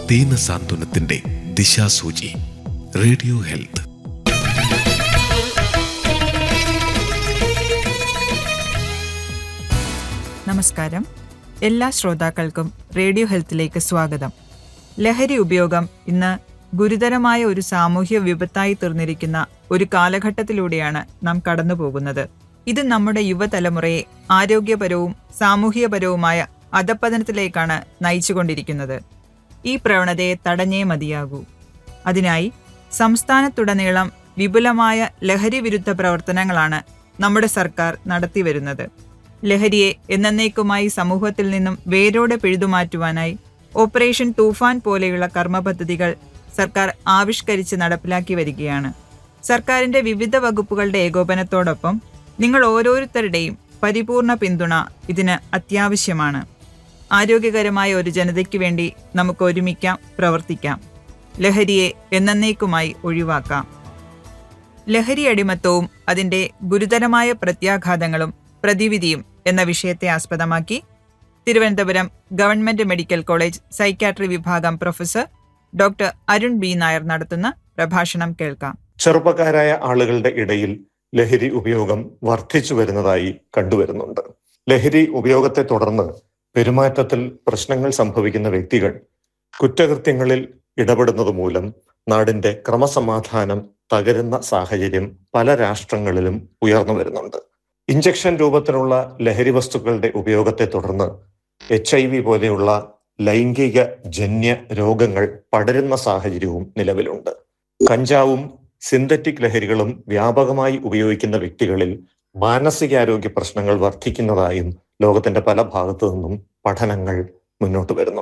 ദീനസാന്ത്വനത്തിന്റെ ദിശാസൂചി radio health നമസ്കാരം എല്ലാ ശ്രോതാക്കൾക്കും റേഡിയോ ഹെൽത്തിലേക്ക് സ്വാഗതം ലഹരി ഉപയോഗം ഇന്ന് ഗുരുതരമായ ഒരു സാമൂഹ്യ വിപത്തായി തീർന്നിരിക്കുന്ന ഒരു കാലഘട്ടത്തിലൂടെയാണ് നാം കടന്നു പോകുന്നത് ഇത് നമ്മുടെ യുവതലമുറയെ ആരോഗ്യപരവും സാമൂഹ്യപരവുമായ അധപ്പതനത്തിലേക്കാണ് നയിച്ചുകൊണ്ടിരിക്കുന്നത് ഈ പ്രവണതയെ തടഞ്ഞേ മതിയാകൂ അതിനായി സംസ്ഥാനത്തുടനീളം വിപുലമായ ലഹരി വിരുദ്ധ പ്രവർത്തനങ്ങളാണ് നമ്മുടെ സർക്കാർ നടത്തിവരുന്നത് ലഹരിയെ എന്നേക്കുമായി സമൂഹത്തിൽ നിന്നും വേരോടെ പിഴുതുമാറ്റുവാനായി ഓപ്പറേഷൻ തൂഫാൻ പോലെയുള്ള കർമ്മ പദ്ധതികൾ സർക്കാർ ആവിഷ്കരിച്ച് നടപ്പിലാക്കി വരികയാണ് സർക്കാരിന്റെ വിവിധ വകുപ്പുകളുടെ ഏകോപനത്തോടൊപ്പം നിങ്ങൾ ഓരോരുത്തരുടെയും പരിപൂർണ പിന്തുണ ഇതിന് അത്യാവശ്യമാണ് ആരോഗ്യകരമായ ഒരു ജനതയ്ക്ക് വേണ്ടി നമുക്ക് ഒരുമിക്കാം പ്രവർത്തിക്കാം ലഹരിയെ എന്നേക്കുമായി ഒഴിവാക്കാം ലഹരി അടിമത്തവും അതിന്റെ ഗുരുതരമായ പ്രത്യാഘാതങ്ങളും പ്രതിവിധിയും എന്ന വിഷയത്തെ ആസ്പദമാക്കി Thiruvananthapuram government medical college psychiatry വിഭാഗം professor doctor Arun B Nair നടത്തുന്ന പ്രഭാഷണം കേൾക്കാം ചെറുപ്പക്കാരായ ആളുകളുടെ ഇടയിൽ ലഹരി ഉപയോഗം വർദ്ധിച്ചു വരുന്നതായി കണ്ടുവരുന്നുണ്ട് ലഹരി ഉപയോഗത്തെ തുടർന്ന് പെരുമാറ്റത്തിൽ പ്രശ്നങ്ങൾ സംഭവിക്കുന്ന വ്യക്തികൾ കുറ്റകൃത്യങ്ങളിൽ ഇടപെടുന്നത് മൂലം നാടിന്റെ ക്രമസമാധാനം തകരുന്ന സാഹചര്യം പല രാഷ്ട്രങ്ങളിലും ഉയർന്നു വരുന്നുണ്ട് ഇഞ്ചക്ഷൻ രൂപത്തിലുള്ള ലഹരി വസ്തുക്കളുടെ ഉപയോഗത്തെ തുടർന്ന് എച്ച് ഐ വി പോലെയുള്ള ലൈംഗിക ജന്യ രോഗങ്ങൾ പടരുന്ന സാഹചര്യവും നിലവിലുണ്ട് കഞ്ചാവും സിന്തറ്റിക് ലഹരികളും വ്യാപകമായി ഉപയോഗിക്കുന്ന വ്യക്തികളിൽ മാനസികാരോഗ്യ പ്രശ്നങ്ങൾ വർദ്ധിക്കുന്നതായും ലോകത്തിന്റെ പല ഭാഗത്തു നിന്നും പഠനങ്ങൾ മുന്നോട്ട് വരുന്നു